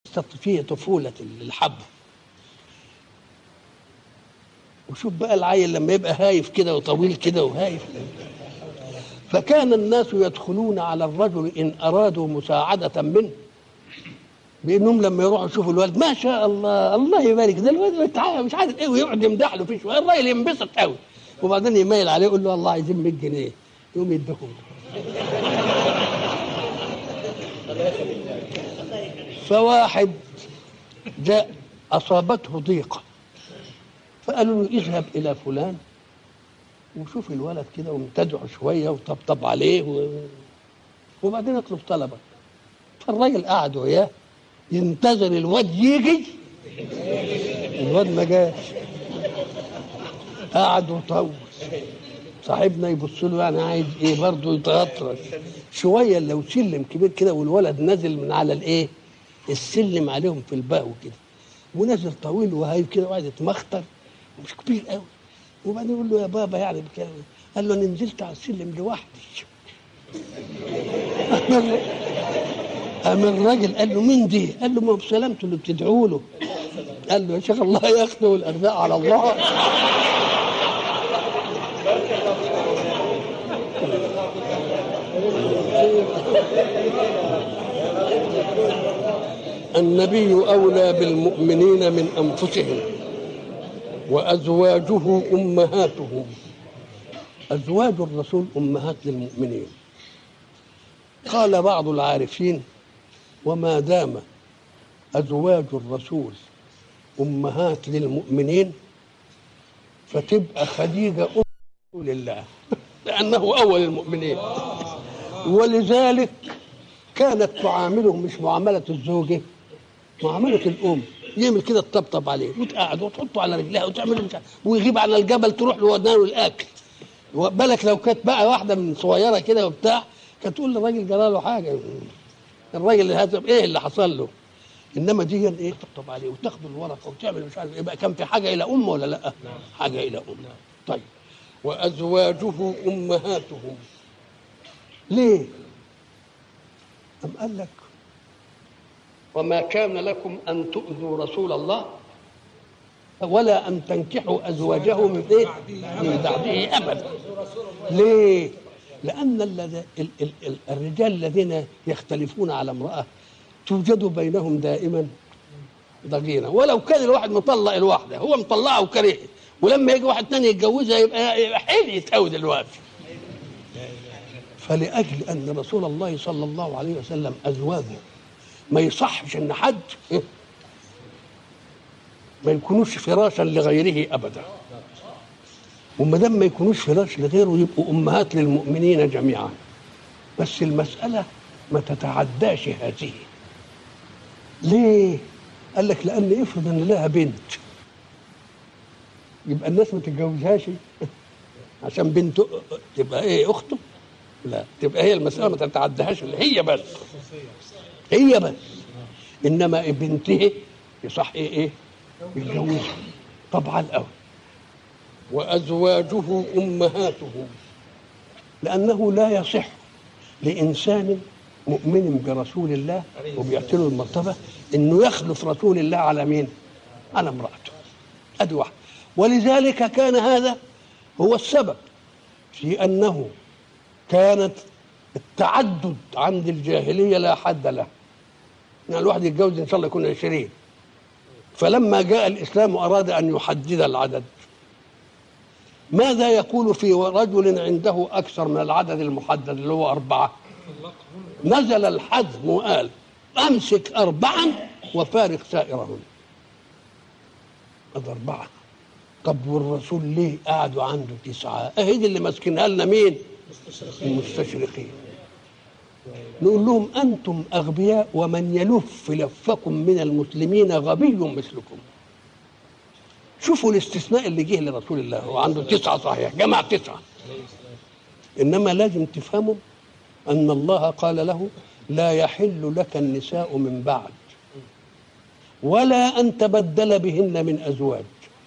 فيه طفولة الحب وشوف بقى العيل لما يبقى هايف كده وطويل كده وهايف فكان الناس يدخلون على الرجل إن أرادوا مساعدة منه بانهم لما يروحوا يشوفوا الولد ما شاء الله الله يبارك ده الولد تعالى مش عارف ايه ويقعد يمدح له فيه شويه الراجل ينبسط قوي وبعدين يميل عليه يقول له والله عايزين 100 جنيه يقوم يديهم فواحد جاء اصابته ضيقه فقالوا له اذهب الى فلان وشوف الولد كده وامتدعه شويه وطبطب عليه و... وبعدين اطلب طلبك فالراجل قعد وياه ينتظر الواد يجي الواد ما جاش قعد وطول صاحبنا يبص له يعني عايز ايه برضه يتغطرس شويه لو سلم كبير كده والولد نازل من على الايه السلم عليهم في البهو كده ونازل طويل وهايب كده وقاعد يتمخطر مش كبير قوي وبعدين يقول له يا بابا يعني بكده قال له انا نزلت على السلم لوحدي قام الراجل قال له مين دي؟ قال له ما بسلامته اللي بتدعوا له قال له يا شيخ الله ياخده والارزاق على الله النبي اولى بالمؤمنين من انفسهم وازواجه امهاتهم ازواج الرسول امهات للمؤمنين قال بعض العارفين وما دام أزواج الرسول أمهات للمؤمنين فتبقى خديجة أم رسول الله لأنه أول المؤمنين ولذلك كانت تعامله مش معاملة الزوجة معاملة الأم يعمل كده تطبطب عليه وتقعد وتحطه على رجلها وتعمل مش ويغيب عن الجبل تروح له ودانه الأكل بالك لو كانت بقى واحدة من صغيرة كده وبتاع كانت تقول للراجل جرى له حاجة الراجل هذا ايه اللي حصل له انما دي ايه تطبطب عليه وتاخد الورقه وتعمل مش عارف يبقى كان في حاجه الى ام ولا لا؟ حاجه الى ام طيب وازواجه امهاتهم ليه؟ أم قال لك وما كان لكم ان تؤذوا رسول الله ولا ان تنكحوا ازواجه من ايه؟ من بعده ابدا ليه؟ لأن الذي ال ال ال الرجال الذين يختلفون على امرأة توجد بينهم دائما ضغينة ولو كان الواحد مطلق الواحدة هو مطلقها وكرهها ولما يجي واحد تاني يتجوزها يبقى يبقى حليت قوي دلوقتي فلأجل أن رسول الله صلى الله عليه وسلم أزواجه ما يصحش أن حد ما يكونوش فراشا لغيره أبدا وما دام ما يكونوش فراش لغيره يبقوا امهات للمؤمنين جميعا بس المساله ما تتعداش هذه ليه قال لك لان افرض ان لها بنت يبقى الناس ما تتجوزهاش عشان بنته تبقى ايه اخته لا تبقى هي المساله ما تتعداهاش هي بس هي بس انما بنته يصح ايه ايه يتجوزها طبعا الاول وأزواجه أمهاتهم لأنه لا يصح لإنسان مؤمن برسول الله وبيعتله المرتبة إنه يخلف رسول الله على مين؟ على امرأته أدي واحد ولذلك كان هذا هو السبب في أنه كانت التعدد عند الجاهلية لا حد له يعني الواحد يتجوز إن شاء الله يكون عشرين فلما جاء الإسلام أراد أن يحدد العدد ماذا يقول في رجل عنده أكثر من العدد المحدد اللي هو أربعة نزل الحزم وقال أمسك أربعا وفارق سائرهم هذا أربعة طب والرسول ليه قعدوا عنده تسعة أهي دي اللي ماسكينها لنا مين المستشرقين نقول لهم أنتم أغبياء ومن يلف لفكم من المسلمين غبي مثلكم شوفوا الاستثناء اللي جه لرسول الله هو عنده تسعة صحيح جمع تسعة إنما لازم تفهموا أن الله قال له لا يحل لك النساء من بعد ولا أن تبدل بهن من أزواج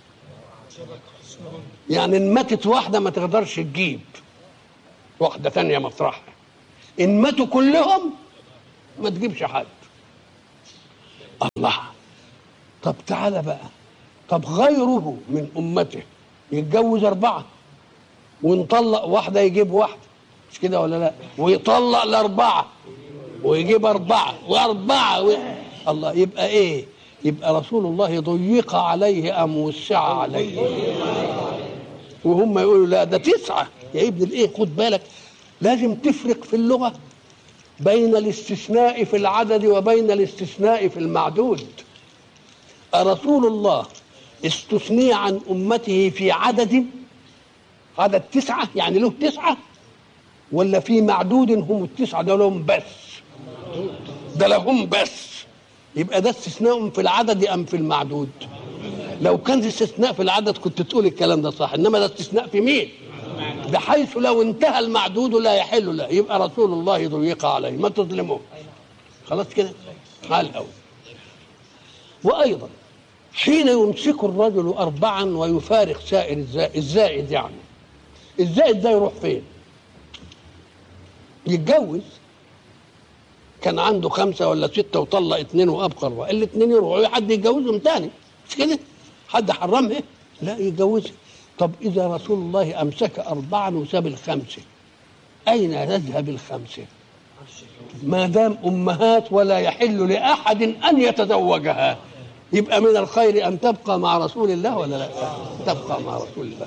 يعني إن ماتت واحدة ما تقدرش تجيب واحدة ثانية مطرحها إن ماتوا كلهم ما تجيبش حد الله طب تعالى بقى طب غيره من امته يتجوز اربعه ونطلق واحده يجيب واحده مش كده ولا لا ويطلق الاربعه ويجيب اربعه واربعه و... الله يبقى ايه يبقى رسول الله ضيق عليه ام وسع عليه وهم يقولوا لا ده تسعه يا ابن الايه خد بالك لازم تفرق في اللغه بين الاستثناء في العدد وبين الاستثناء في المعدود أرسول الله استثني عن أمته في عدد عدد تسعة يعني له تسعة ولا في معدود هم التسعة ده لهم بس ده لهم بس يبقى ده استثناء في العدد أم في المعدود لو كان استثناء في العدد كنت تقول الكلام ده صح إنما ده استثناء في مين بحيث لو انتهى المعدود لا يحل له يبقى رسول الله ضيق عليه ما تظلموه خلاص كده على الأول وأيضا حين يمسك الرجل أربعا ويفارق سائر الزائد, الزائد يعني الزائد ده يروح فين يتجوز كان عنده خمسة ولا ستة وطلق اثنين وأبقى أربعة الاثنين يروحوا حد يتجوزهم تاني مش كده حد حرمها لا يتجوزها طب إذا رسول الله أمسك أربعا وساب الخمسة أين تذهب الخمسة ما دام أمهات ولا يحل لأحد أن يتزوجها يبقى من الخير أن تبقى مع رسول الله ولا لا تبقى مع رسول الله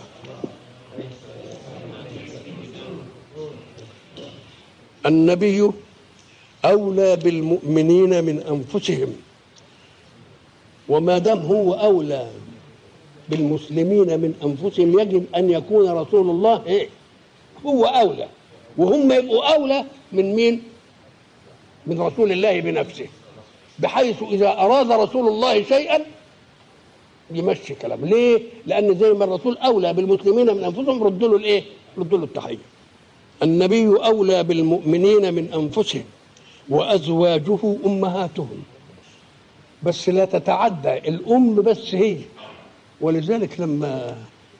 النبي أولى بالمؤمنين من أنفسهم وما دام هو أولى بالمسلمين من انفسهم يجب ان يكون رسول الله ايه هو اولى وهم يبقوا اولى من مين من رسول الله بنفسه بحيث اذا اراد رسول الله شيئا يمشي كلام ليه لان زي ما الرسول اولى بالمسلمين من انفسهم ردوا له الايه ردوا له التحيه النبي اولى بالمؤمنين من انفسهم وازواجه امهاتهم بس لا تتعدى الام بس هي ولذلك لما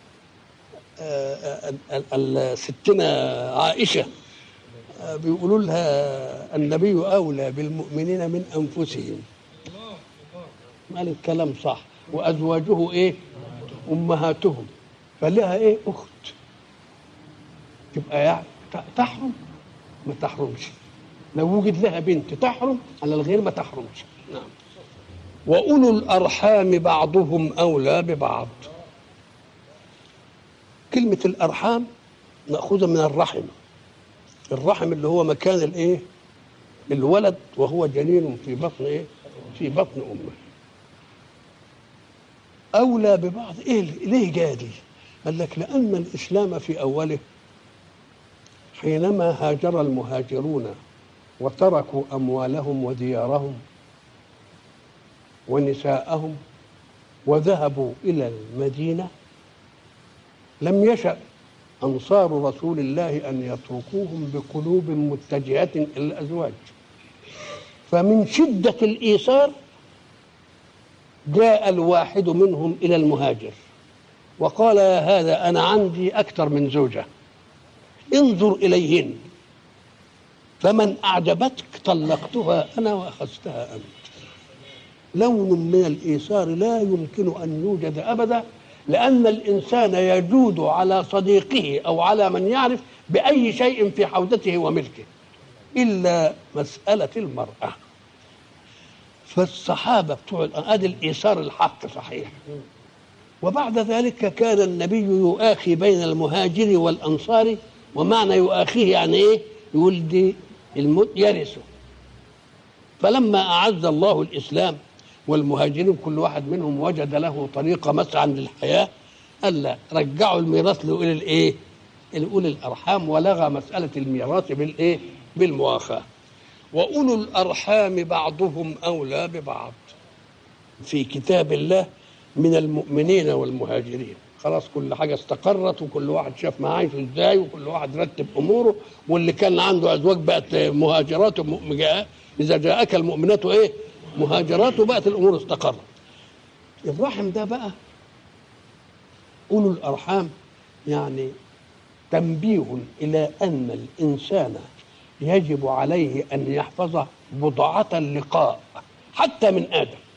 ستنا عائشة بيقولوا لها النبي أولى بالمؤمنين من أنفسهم قال الكلام صح وأزواجه إيه أمهاتهم فلها إيه أخت تبقى يعني تحرم ما تحرمش لو وجد لها بنت تحرم على الغير ما تحرمش نعم واولو الارحام بعضهم اولى ببعض كلمه الارحام ماخوذه من الرحم الرحم اللي هو مكان الايه الولد وهو جنين في بطن ايه في بطن امه اولى ببعض ايه ليه جادي قال لك لان الاسلام في اوله حينما هاجر المهاجرون وتركوا اموالهم وديارهم ونساءهم وذهبوا الى المدينه لم يشا انصار رسول الله ان يتركوهم بقلوب متجهه الى الازواج فمن شده الايثار جاء الواحد منهم الى المهاجر وقال يا هذا انا عندي اكثر من زوجه انظر اليهن فمن اعجبتك طلقتها انا واخذتها انت لون من الايثار لا يمكن ان يوجد ابدا لان الانسان يجود على صديقه او على من يعرف باي شيء في حوزته وملكه الا مساله المراه فالصحابه بتوع ادي الايثار الحق صحيح وبعد ذلك كان النبي يؤاخي بين المهاجر والانصار ومعنى يؤاخيه يعني ايه يقول دي الموت يرثه فلما اعز الله الاسلام والمهاجرين كل واحد منهم وجد له طريقه مسعى للحياه قال لا رجعوا الميراث لاولي الايه؟ لاولي الارحام ولغى مساله الميراث بالايه؟ بالمؤاخاه. واولو الارحام بعضهم اولى ببعض في كتاب الله من المؤمنين والمهاجرين خلاص كل حاجه استقرت وكل واحد شاف ما عايش ازاي وكل واحد رتب اموره واللي كان عنده ازواج بقت مهاجرات اذا جاءك المؤمنات ايه؟ مهاجرات وبقت الامور استقرت الرحم ده بقى اولو الارحام يعني تنبيه الى ان الانسان يجب عليه ان يحفظ بضعه اللقاء حتى من ادم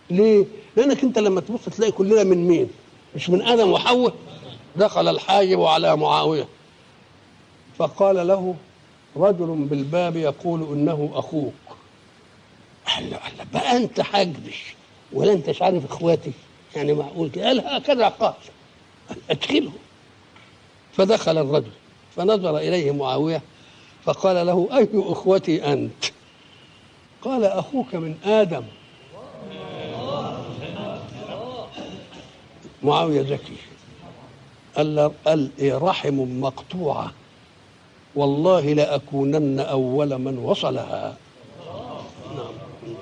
ليه؟ لانك انت لما تبص تلاقي كلنا من مين؟ مش من ادم وحواء دخل الحاجب على معاويه فقال له رجل بالباب يقول انه اخوك قال له قال له بقى انت حاجبش ولا انت عارف اخواتي يعني معقول كده قال هكذا قال ادخله فدخل الرجل فنظر اليه معاويه فقال له اي اخوتي انت قال اخوك من ادم معاويه ذكي قال قال إيه رحم مقطوعه والله لاكونن اول من وصلها نعم.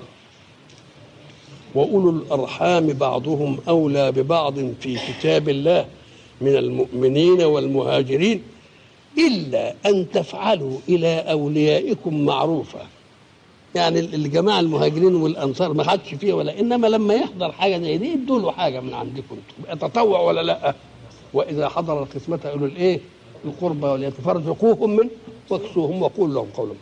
واولو الارحام بعضهم اولى ببعض في كتاب الله من المؤمنين والمهاجرين الا ان تفعلوا الى اوليائكم معروفا يعني الجماعه المهاجرين والانصار ما حدش فيه ولا انما لما يحضر حاجه زي دي ادوا له حاجه من عندكم انتم تطوع ولا لا واذا حضر القسمه قالوا الايه القربى واليتامى فارزقوهم من واكسوهم وقول لهم قولا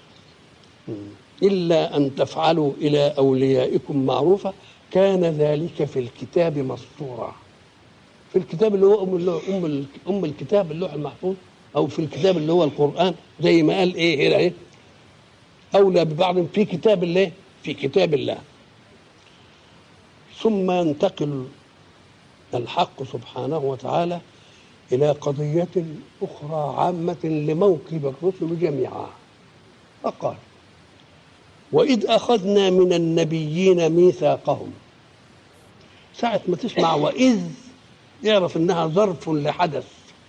الا ان تفعلوا الى اوليائكم معروفا كان ذلك في الكتاب مسطورا في الكتاب اللي هو ام اللوح ام ام الكتاب اللوح المحفوظ او في الكتاب اللي هو القران زي ما قال ايه هنا ايه اولى ببعض في كتاب الله في كتاب الله ثم ينتقل الحق سبحانه وتعالى الى قضيه اخرى عامه لموكب الرسل جميعا فقال واذ اخذنا من النبيين ميثاقهم ساعه ما تسمع واذ يعرف انها ظرف لحدث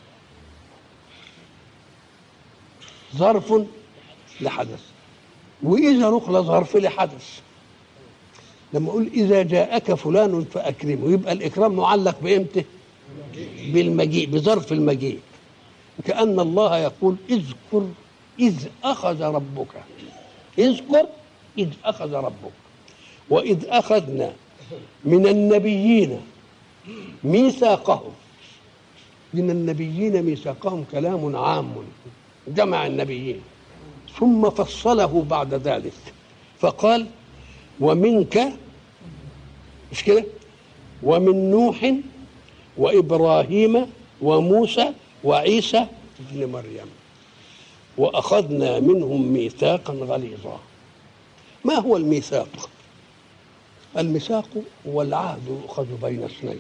ظرف لحدث واذا نقل ظرف لحدث لما اقول اذا جاءك فلان فاكرمه يبقى الاكرام معلق بامتى بالمجيء بظرف المجيء كان الله يقول اذكر اذ اخذ ربك اذكر اذ اخذ ربك واذ اخذنا من النبيين ميثاقهم من النبيين ميثاقهم كلام عام جمع النبيين ثم فصله بعد ذلك فقال ومنك مش كده ومن نوح وابراهيم وموسى وعيسى ابن مريم واخذنا منهم ميثاقا غليظا ما هو الميثاق الميثاق هو العهد يؤخذ بين اثنين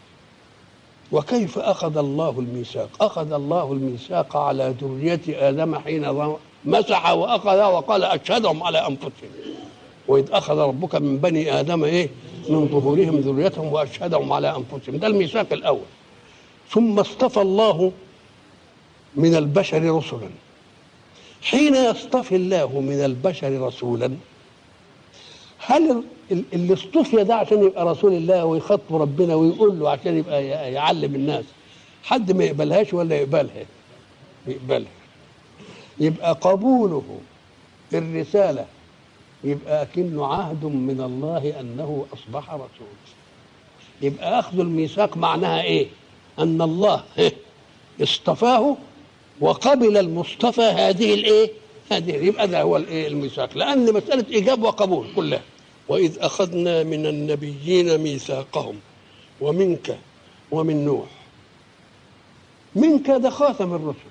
وكيف اخذ الله الميثاق اخذ الله الميثاق على ذريه ادم حين مسح واخذ وقال اشهدهم على انفسهم واذ اخذ ربك من بني ادم ايه من ظهورهم ذريتهم واشهدهم على انفسهم ده الميثاق الاول ثم اصطفى الله من البشر رسلا حين يصطفي الله من البشر رسولا هل اللي اصطفي ده عشان يبقى رسول الله ويخاطب ربنا ويقول له عشان يبقى يعلم الناس حد ما يقبلهاش ولا يقبلها يقبلها يبقى قبوله الرساله يبقى كأنه عهد من الله انه اصبح رسول يبقى اخذ الميثاق معناها ايه ان الله اصطفاه وقبل المصطفى هذه الايه هذه يبقى ده هو الايه الميثاق لان مساله ايجاب وقبول كلها واذ اخذنا من النبيين ميثاقهم ومنك ومن نوح منك ده خاتم الرسل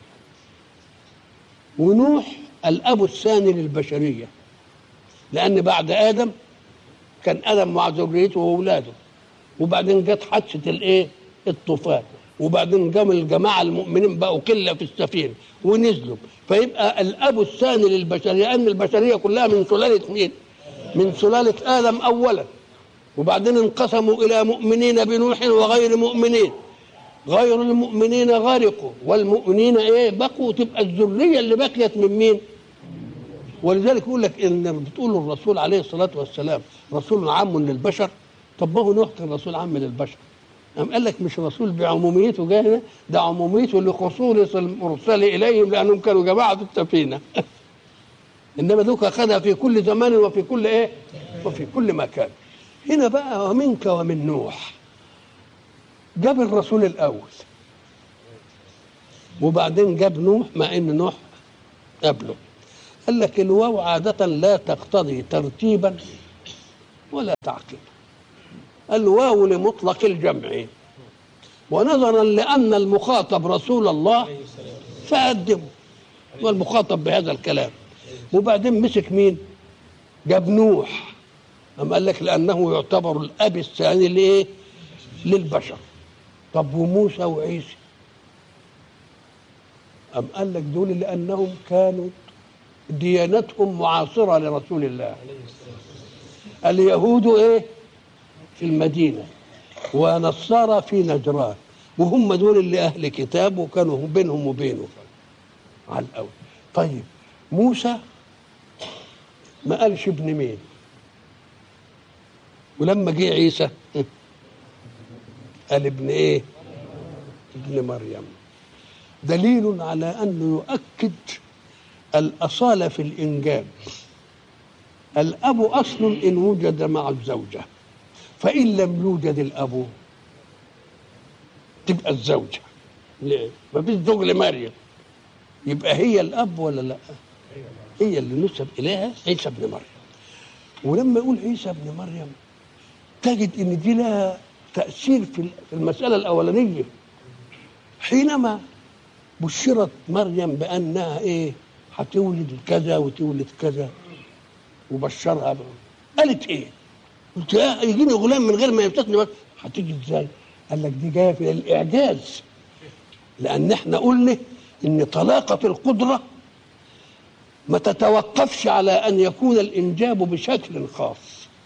ونوح الاب الثاني للبشريه لان بعد ادم كان ادم مع ذريته واولاده وبعدين جت حادثه الايه الطوفان وبعدين قام الجماعه المؤمنين بقوا كله في السفينه ونزلوا فيبقى الاب الثاني للبشريه ان البشريه كلها من سلاله مين؟ من سلاله ادم اولا وبعدين انقسموا الى مؤمنين بنوح وغير مؤمنين غير المؤمنين غرقوا والمؤمنين ايه بقوا تبقى الذريه اللي بقيت من مين؟ ولذلك يقول لك ان بتقول الرسول عليه الصلاه والسلام رسول عام للبشر طب ما هو نوح كان رسول عام للبشر قام قال لك مش رسول بعموميته جاي هنا ده عموميته لخصوص المرسل اليهم لانهم كانوا جماعه السفينه انما ذوك اخذها في كل زمان وفي كل ايه وفي كل مكان هنا بقى ومنك ومن نوح جاب الرسول الاول وبعدين جاب نوح مع ان نوح قبله قال لك الواو عادة لا تقتضي ترتيبا ولا تعقيبا الواو لمطلق الجمع ونظرا لأن المخاطب رسول الله فقدمه والمخاطب بهذا الكلام وبعدين مسك مين جاب نوح أم قال لك لأنه يعتبر الأب الثاني لإيه للبشر طب وموسى وعيسى أم قال لك دول لأنهم كانوا ديانتهم معاصرة لرسول الله اليهود إيه في المدينة ونصارى في نجران وهم دول اللي أهل كتاب وكانوا بينهم وبينه على الأول طيب موسى ما قالش ابن مين ولما جه عيسى قال ابن ايه ابن مريم دليل على انه يؤكد الاصاله في الانجاب الاب اصل ان وجد مع الزوجه فان لم يوجد الاب تبقى الزوجه ليه ما فيش زوج لمريم يبقى هي الاب ولا لا هي اللي نسب اليها عيسى ابن مريم ولما يقول عيسى ابن مريم تجد ان دي لها تاثير في المساله الاولانيه حينما بشرت مريم بانها ايه هتولد كذا وتولد كذا وبشرها ب... قالت ايه؟ قلت يا يجيني غلام من غير ما يفتتني بس هتيجي ازاي؟ قال لك دي جايه في الاعجاز لان احنا قلنا ان طلاقه القدره ما تتوقفش على ان يكون الانجاب بشكل خاص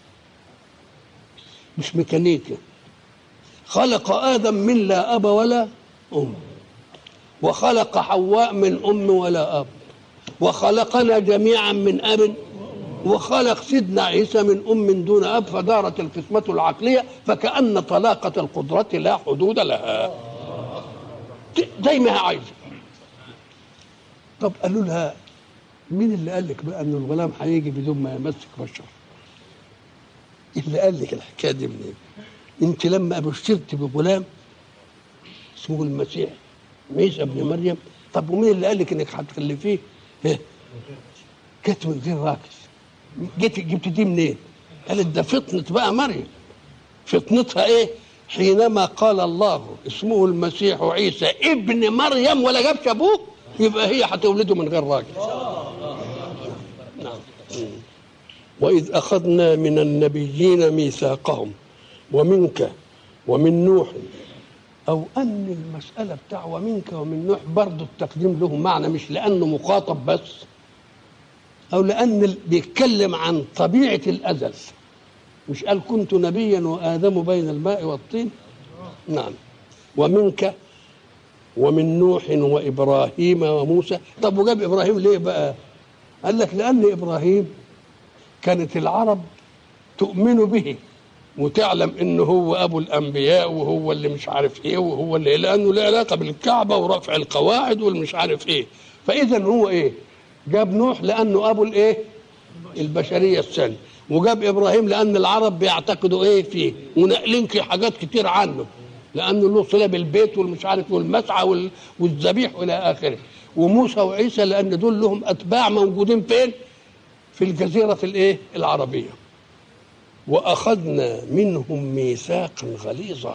مش ميكانيكا خلق ادم من لا اب ولا ام وخلق حواء من ام ولا اب وخلقنا جميعا من اب وخلق سيدنا عيسى من ام دون اب فدارت القسمه العقليه فكان طلاقه القدره لا حدود لها زي ما هي عايزه طب قالوا لها مين اللي قال لك بقى ان الغلام هيجي بدون ما يمسك بشر اللي قال لك الحكايه دي منين انت لما بشرت بغلام اسمه المسيح عيسى ابن مريم طب ومين اللي قال لك انك هتخلفيه جت من غير راكز جيت جبت دي منين قالت ده فطنة بقى مريم فطنتها ايه حينما قال الله اسمه المسيح عيسى ابن مريم ولا جابش ابوه يبقى هي هتولده من غير راجل نعم وإذ أخذنا من النبيين ميثاقهم ومنك ومن نوح أو أن المسألة بتاع ومنك ومن نوح برضه التقديم له معنى مش لأنه مخاطب بس أو لأن بيتكلم عن طبيعة الأزل مش قال كنت نبيا وآدم بين الماء والطين نعم ومنك ومن نوح وإبراهيم وموسى طب وجاب إبراهيم ليه بقى قال لك لأن إبراهيم كانت العرب تؤمن به وتعلم انه هو ابو الانبياء وهو اللي مش عارف ايه وهو اللي لانه له علاقه بالكعبه ورفع القواعد والمش عارف ايه فاذا هو ايه جاب نوح لانه ابو الايه البشريه الثانيه وجاب ابراهيم لان العرب بيعتقدوا ايه فيه ونقلين حاجات كتير عنه لانه له صله بالبيت والمش عارف والمسعى والذبيح والى اخره وموسى وعيسى لان دول لهم اتباع موجودين فين في الجزيره الايه العربيه واخذنا منهم ميثاقا غليظا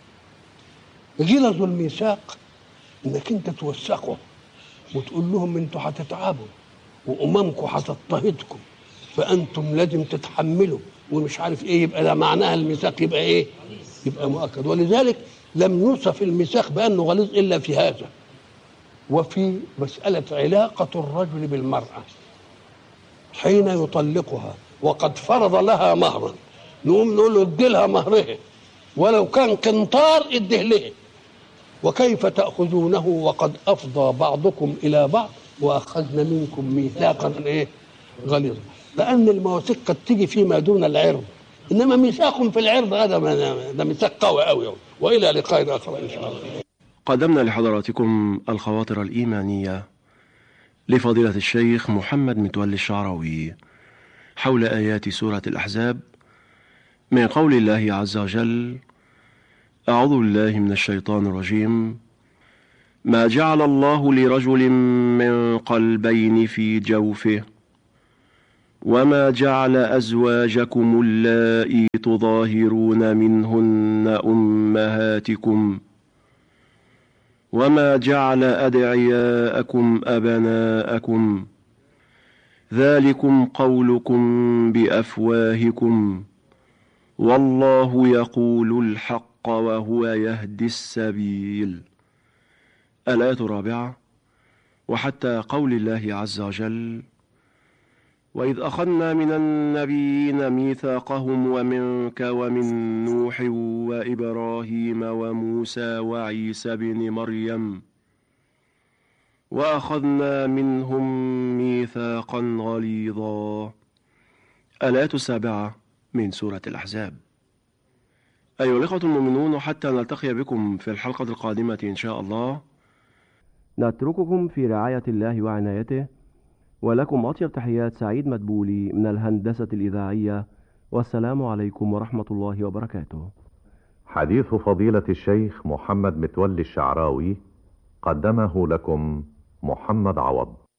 غلظ الميثاق انك انت توثقه وتقول لهم انتوا هتتعبوا واممكم هتضطهدكم فانتم لازم تتحملوا ومش عارف ايه يبقى ده معناها الميثاق يبقى ايه؟ يبقى مؤكد ولذلك لم يوصف الميثاق بانه غليظ الا في هذا وفي مساله علاقه الرجل بالمراه حين يطلقها وقد فرض لها مهرا نقوم نقول له ادي لها مهرها ولو كان قنطار اديه له وكيف تأخذونه وقد أفضى بعضكم إلى بعض وأخذنا منكم ميثاقا إيه غليظا لأن المواثيق قد تيجي فيما دون العرض إنما ميثاق في العرض هذا ده ميثاق قوي قوي وإلى لقاء آخر إن شاء الله قدمنا لحضراتكم الخواطر الإيمانية لفضيلة الشيخ محمد متولي الشعراوي حول آيات سورة الأحزاب من قول الله عز وجل أعوذ بالله من الشيطان الرجيم ما جعل الله لرجل من قلبين في جوفه وما جعل أزواجكم اللائي تظاهرون منهن أمهاتكم وما جعل أدعياءكم أبناءكم ذلكم قولكم بأفواهكم والله يقول الحق وهو يهدي السبيل الآية الرابعة وحتى قول الله عز وجل وإذ أخذنا من النبيين ميثاقهم ومنك ومن نوح وإبراهيم وموسى وعيسى بن مريم وأخذنا منهم ميثاقا غليظا الآية السابعة من سورة الأحزاب أيها الإخوة المؤمنون حتى نلتقي بكم في الحلقة القادمة إن شاء الله نترككم في رعاية الله وعنايته ولكم أطيب تحيات سعيد مدبولي من الهندسة الإذاعية والسلام عليكم ورحمة الله وبركاته حديث فضيلة الشيخ محمد متولي الشعراوي قدمه لكم محمد عوض